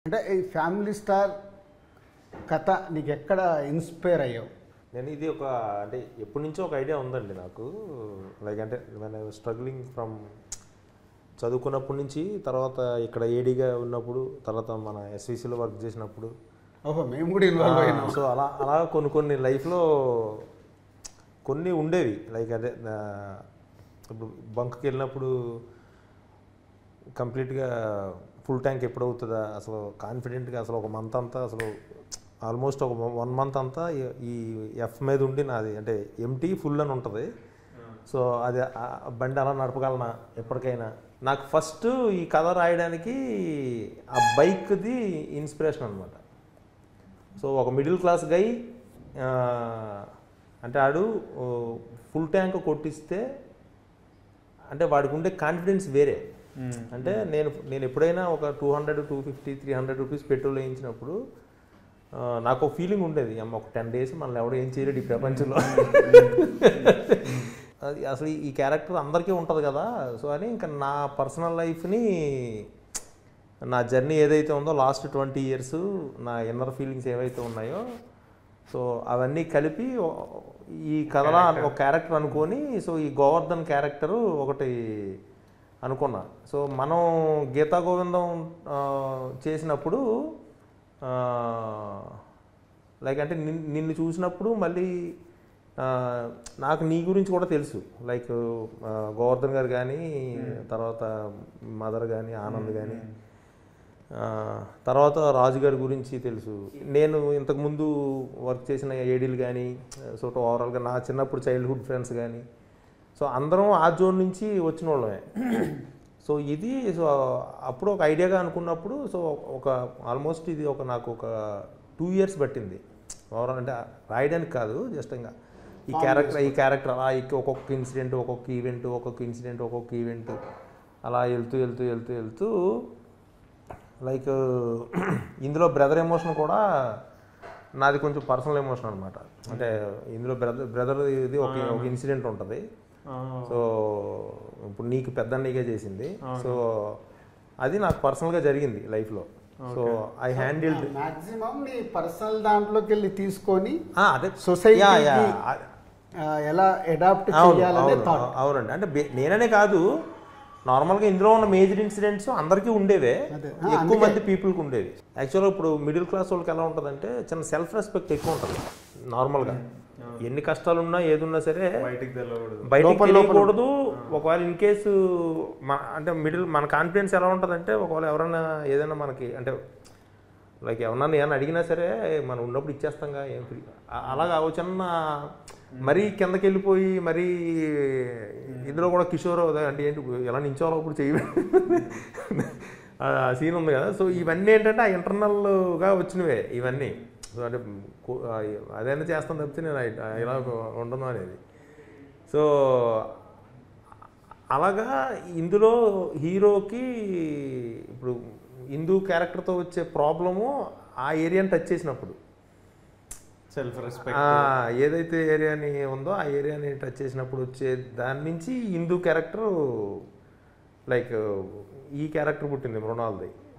అంటే ఈ family star కథ నీకు ఎక్కడ ఇన్స్పైర్ అయ్యావు నేను ఇది ఒక అంటే ఎప్పటి నుంచో ఒక ఐడియా ఉందండి నాకు లైక్ అంటే నేను స్ట్రగ్లింగ్ ఫ్రమ్ చదువుకున్నప్పటి నుంచి తర్వాత ఇక్కడ ఏడీగా ఉన్నప్పుడు తర్వాత మన ఎస్విసిలో వర్క్ చేసినప్పుడు ఓహో మేము కూడా ఇన్వాల్వ్ అయినాం సో అలా అలా కొన్ని కొన్ని లైఫ్లో కొన్ని ఉండేవి లైక్ అదే నా ఇప్పుడు బంక్కి వెళ్ళినప్పుడు కంప్లీట్గా ఫుల్ ట్యాంక్ ఎప్పుడు అవుతుందా అసలు కాన్ఫిడెంట్గా అసలు ఒక మంత్ అంతా అసలు ఆల్మోస్ట్ ఒక వన్ మంత్ అంతా ఈ- ఈ ఎఫ్ మీద ఉండి నాది అంటే ఎంటీ ఫుల్ అని ఉంటుంది సో అది ఆ బండి అలా నడపగలనా ఎప్పటికైనా నాకు ఫస్ట్ ఈ కథ రాయడానికి ఆ బైక్ది ఇన్స్పిరేషన్ అనమాట సో ఒక మిడిల్ క్లాస్ గై అంటే ఆడు ఫుల్ ట్యాంక్ కొట్టిస్తే అంటే వాడికి ఉండే కాన్ఫిడెన్స్ వేరే అంటే నేను నేను ఎప్పుడైనా ఒక two hundred two fifty three hundred rupees petrol వేయించినప్పుడు ఆ, నాకు ఒక ఫీలింగ్ ఉండేది అమ్మ ఒక టెన్ డేస్ మనల్ని ఎవడో ఏం చేయలేడు ఈ ప్రపంచంలో అది అసలు ఈ- ఈ క్యారెక్టర్ అందరికీ ఉంటుంది కదా సో అని ఇంకా నా పర్సనల్ లైఫ్ని నా జర్నీ ఏదైతే ఉందో లాస్ట్ ట్వంటీ ఇయర్స్ నా ఇన్నర్ ఫీలింగ్స్ ఏవైతే ఉన్నాయో సో అవన్నీ కలిపి ఓ- ఈ కథలో ఒక క్యారెక్టర్ అనుకొని సో ఈ గోవర్ధన్ క్యారెక్టరు ఒకటి అనుకున్నా సో మనం గీతా గోవిందం ఆ, చేసినప్పుడు లైక్ అంటే నిన్- నిన్ను చూసినప్పుడు మళ్ళీ ఆ, నాకు నీ గురించి కూడా తెలుసు లైక్ ఆ, గోవర్ధన్ గారు కానీ తర్వాత మదర్ కానీ ఆనంద్ కానీ ఆ, తర్వాత రాజు గారి గురించి తెలుసు నేను ఇంతకుముందు వర్క్ చేసిన ఏడీలు కానీ సో ఓవరాల్గా నా చిన్నప్పుడు చైల్డ్హుడ్ ఫ్రెండ్స్ కానీ సో అందరం ఆ జోన్ నుంచి వచ్చిన వాళ్ళమే సో ఇది సో అప్పుడు ఒక ఐడియాగా అనుకున్నప్పుడు సో ఒక ఆల్మోస్ట్ ఇది ఒక నాకు ఒక టూ ఇయర్స్ పట్టింది ఓవరాల్ అంటే రాయడానికి కాదు జస్ట్ ఇంకా ఈ క్యారెక్టర్ ఈ క్యారెక్టర్ అలా ఇక ఒక్కొక్క ఇన్సిడెంట్ ఒక్కొక్క ఈవెంట్ ఒక్కొక్క ఇన్సిడెంట్ ఒక్కొక్క ఈవెంట్ అలా వెళ్తూ వెళ్తూ వెళ్తూ వెళ్తూ లైక్ ఇందులో బ్రదర్ ఎమోషన్ కూడా నాది కొంచెం పర్సనల్ ఎమోషన్ అనమాట అంటే ఇందులో బ్రదర్ బ్రదర్ ఇది ఒక ఒక ఇన్సిడెంట్ ఉంటుంది సో ఇప్పుడు నీకు పెద్ద నీకే చేసింది సో అది నాకు పర్సనల్గా జరిగింది లైఫ్లో సో ఐ హ్యాండిల్డ్ మాక్సిమం నీ పర్సనల్ దాంట్లోకి వెళ్ళి తీసుకొని అదే Society యా, యా. కి ఆ, ఎలా అడాప్ట్ అవును, చేయాలనే అవును, థాట్ అవునండి అంటే బే- నేననే కాదు నార్మల్గా ఇందులో ఉన్న మేజర్ ఇన్సిడెంట్స్ అందరికీ ఉండేవే అదే. ఆ, ఎక్కువ అందుకే. మంది పీపుల్కి ఉండేవి యాక్చువల్గా ఇప్పుడు మిడిల్ క్లాస్ వాళ్ళకి ఎలా ఉంటుందంటే చిన్న సెల్ఫ్ రెస్పెక్ట్ ఎక్కువ ఉంటుంది నార్మల్గా ఎన్ని కష్టాలు ఉన్నా ఏది ఉన్నా సరే బయటికి తెలవకూడదు బయటికి లోపల లోపల. తెలియకూడదు ఒకవేళ ఇన్ కేసు అంటే మిడిల్ మన కాన్ఫిడెన్స్ ఎలా ఉంటుందంటే ఒకవేళ ఎవరైనా ఏదైనా మనకి అంటే లైక్ ఎవరన్నా ఏమన్నా అడిగినా సరే మనం ఉన్నప్పుడు ఇచ్చేస్తాంగా ఏం ఫీల్ అలాగా ఓ చిన్న మరీ కిందకి వెళ్ళిపోయి మరీ ఇందులో కూడా కిషోర్ అంటే ఏంటి ఎలా నించోవాలో ఇప్పుడు చెయ్యి ఆ సీన్ ఉంది కదా సో ఇవన్నీ ఏంటంటే ఆ ఇంటర్నల్గా వచ్చినవే ఇవన్నీ సో అంటే కు- ఆ అదైనా చేస్తాను తప్పితే నేను ఆ- ఇలా ఉండను అనేది సో అలాగా ఇందులో హీరోకి ఇప్పుడు హిందూ క్యారెక్టర్తో వచ్చే ప్రాబ్లము ఆ ఏరియాని టచ్ చేసినప్పుడు సెల్ఫ్ రెస్పెక్ట్ ఆ, ఏదైతే ఏరియాని ఉందో ఆ ఏరియాని టచ్ చేసినప్పుడు వచ్చే దాని నుంచి హిందూ క్యారెక్టర్ లైక్ ఈ క్యారెక్టర్ పుట్టింది మృణాల్ది